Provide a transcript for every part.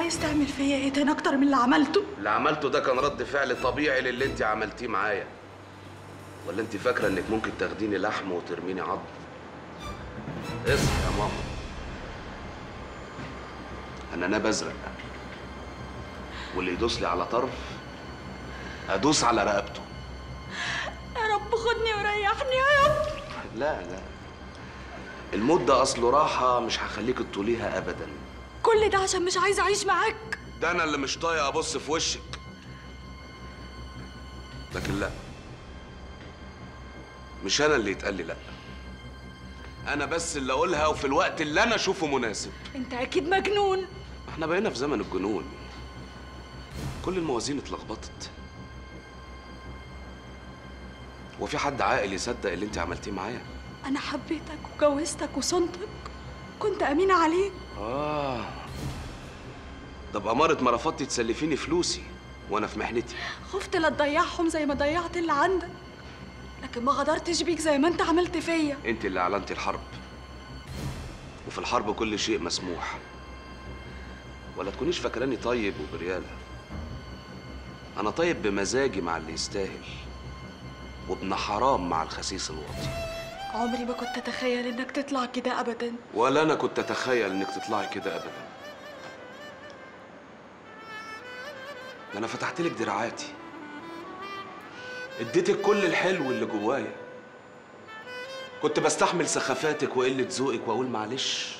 عايز تعمل فيا ايه تاني اكتر من اللي عملته اللي عملته ده كان رد فعل طبيعي للي انت عملتيه معايا ولا انت فاكره انك ممكن تاخديني لحم وترميني عظم اصحي يا ماما انا ناب ازرق واللي يدوس لي على طرف ادوس على رقبته يا رب خدني وريحني يا رب لا لا الموت ده اصله راحه مش هخليك تطوليها ابدا كل ده عشان مش عايزه اعيش معاك ده انا اللي مش طايق ابص في وشك لكن لا مش انا اللي يتقال لي لا انا بس اللي اقولها وفي الوقت اللي انا اشوفه مناسب انت اكيد مجنون احنا بقينا في زمن الجنون كل الموازين اتلخبطت وفي حد عاقل يصدق اللي انت عملتيه معايا انا حبيتك وجوزتك وصنتك كنت امينه عليك اه ده بأمارة ما رفضتي تسلفيني فلوسي وانا في محنتي خفت لا تضيعهم زي ما ضيعت اللي عندك لكن ما غدرتش بيك زي ما انت عملت فيا انت اللي اعلنتي الحرب وفي الحرب كل شيء مسموح ولا تكونيش فاكراني طيب وبريالة انا طيب بمزاجي مع اللي يستاهل وابن حرام مع الخسيس الواطي عمري ما كنت اتخيل انك تطلع كده ابدا ولا انا كنت اتخيل انك تطلعي كده ابدا ده انا فتحت لك دراعاتي اديتك كل الحلو اللي جوايا كنت بستحمل سخافاتك وقلة ذوقك واقول معلش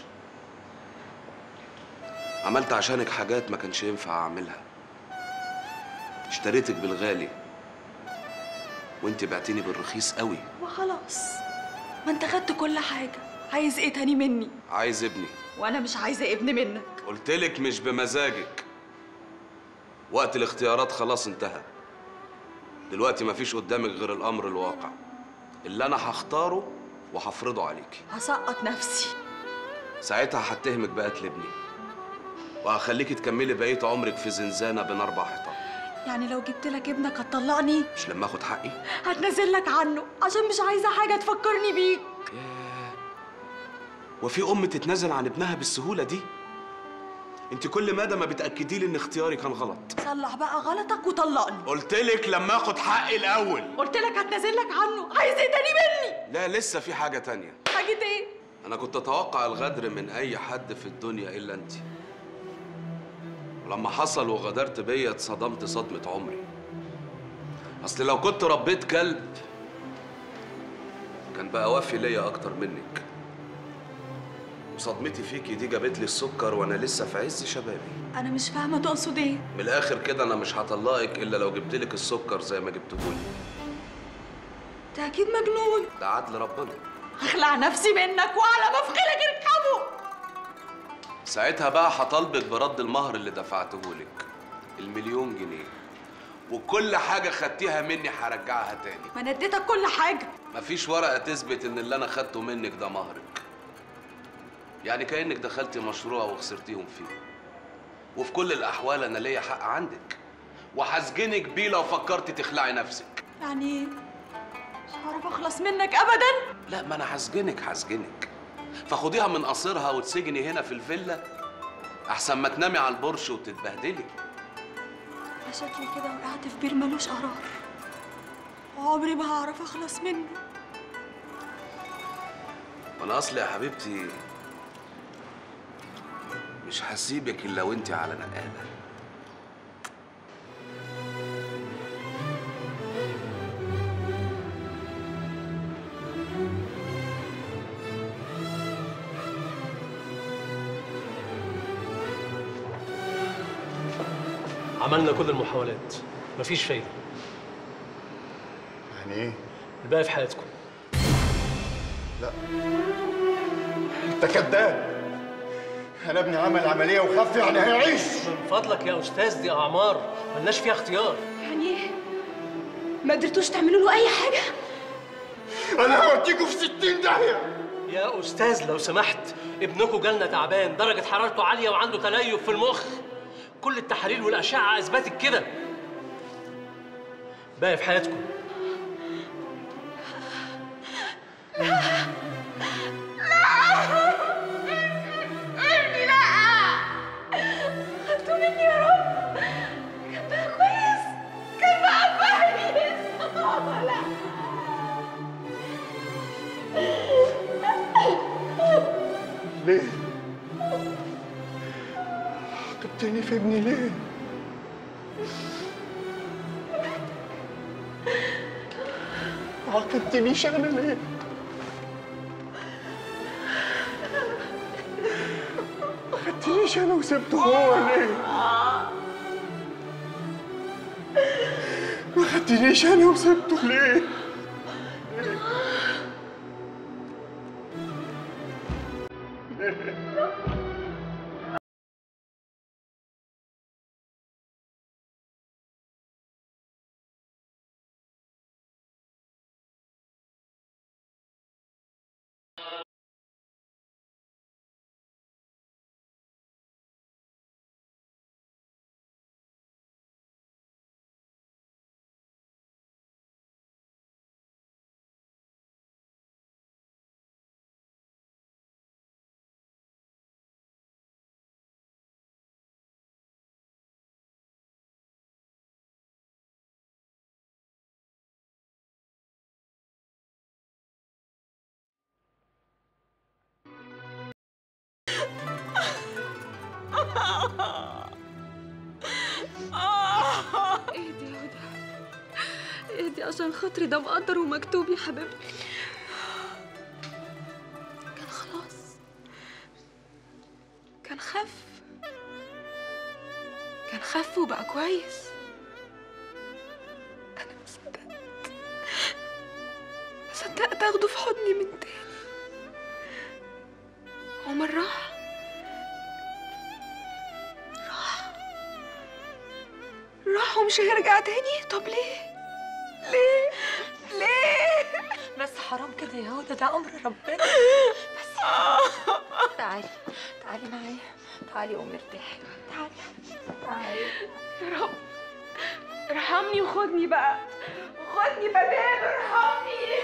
عملت عشانك حاجات ما كانش ينفع اعملها اشتريتك بالغالي وانت بعتني بالرخيص قوي وخلاص ما انت خدت كل حاجه عايز ايه تاني مني عايز ابني وانا مش عايزه ابن منك قلتلك مش بمزاجك وقت الاختيارات خلاص انتهى دلوقتي مفيش قدامك غير الامر الواقع اللي انا هختاره وهفرضه عليكي هسقط نفسي ساعتها هتهمك بقتل ابني وهخليكي تكملي بقيه عمرك في زنزانه بين اربع حيطان يعني لو جبت لك ابنك هتطلقني مش لما اخد حقي هتنزل لك عنه عشان مش عايزه حاجه تفكرني بيك وفي ام تتنازل عن ابنها بالسهوله دي انت كل مدى ما بتاكدي لي ان اختياري كان غلط صلح بقى غلطك وطلقني قلتلك لما اخد حقي الاول قلت لك هتنزل لك عنه عايز ايه تاني مني لا لسه في حاجه تانية حاجه ايه أنا كنت أتوقع الغدر من أي حد في الدنيا إلا أنت. ولما حصل وغدرت بيا اتصدمت صدمة عمري. أصل لو كنت ربيت كلب كان بقى وافي ليا أكتر منك. وصدمتي فيكي دي جابت لي السكر وأنا لسه في عز شبابي. انا مش فاهمه تقصد ايه من الآخر كده أنا مش هطلقك إلا لو جبتلك السكر زي ما جبتهولي. انت اكيد مجنون ده عدل ربنا. هخلع نفسي منك وعلى مفخلك اركبه ساعتها بقى هطالبك برد المهر اللي دفعتهولك المليون جنيه وكل حاجة خدتيها مني هرجعها تاني ما انا اديتك كل حاجه مفيش ورقة تثبت إن اللي أنا خدته منك ده مهرك يعني كأنك دخلتي مشروع وخسرتيهم فيه وفي كل الأحوال أنا ليا حق عندك وهسجنك بيه لو فكرتي تخلعي نفسك يعني مش هعرف اخلص منك ابدا لا ما أنا هسجنك هسجنك فخديها من قصرها وتسجني هنا في الفيلا أحسن ما تنامي على البرش وتتبهدلي انا شكلي كده وقعت في بير ملوش قرار وعمري ما هعرف اخلص منه وانا اصلي يا حبيبتي مش هسيبك الا وانت على نقاله عملنا كل المحاولات مفيش فايدة يعني ايه؟ الباقي في حياتكم لا انت كذاب انا ابني عمل عمليه وخف يعني هيعيش من فضلك يا أستاذ دي أعمار ملناش فيها اختيار يعني ايه ما قدرتوش تعملوا له اي حاجه انا هوديكوا في 60 داهيه يا أستاذ لو سمحت ابنكم جالنا تعبان درجة حرارته عالية وعنده تليف في المخ كل التحاليل والأشعة أثبتت كده باقي في حياتكم ابني لا خدته مني يا رب كان بقى كويس كان بقى كويس لا ليه؟ عاقبتني في ابني ليه؟ عاقبتنيش انا ليه؟ ما خدتنيش انا وسبته هو ليه؟ ما خدتنيش انا وسبته ليه؟ اهدي يا هدى اهدي عشان خاطري ده مقدر ومكتوب يا حبيبتي كان خلاص كان خف كان خف وبقى كويس انا ما صدقت ما صدقت اخده في حضني من تاني عمر راح راح ومش هيرجع تاني طب ليه ليه ليه بس حرام كده يا هدى ده امر ربنا بس تعالي تعالي معايا تعالي قومي ارتاحي تعالي تعالي يا رب ارحمني وخدني بقى وخدني بدال ارحمني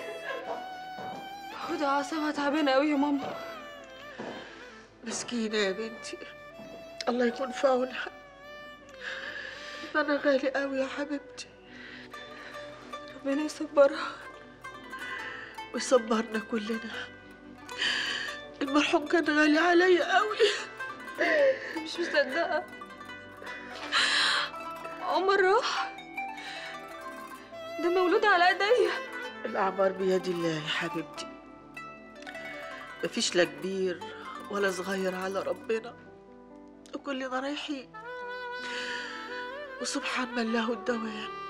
هدى اعصابها تعبانه قوي يا ماما مسكينة يا بنتي الله يكون في عونها ده أنا غالي قوي يا حبيبتي ربنا يصبرها ويصبرنا كلنا المرحوم كان غالي عليا قوي مش مصدقه عمر راح ده مولود على ايديا الأعمار بيد الله يا حبيبتي مفيش لا كبير ولا صغير على ربنا وكلنا رايحين وسبحان من له الدوام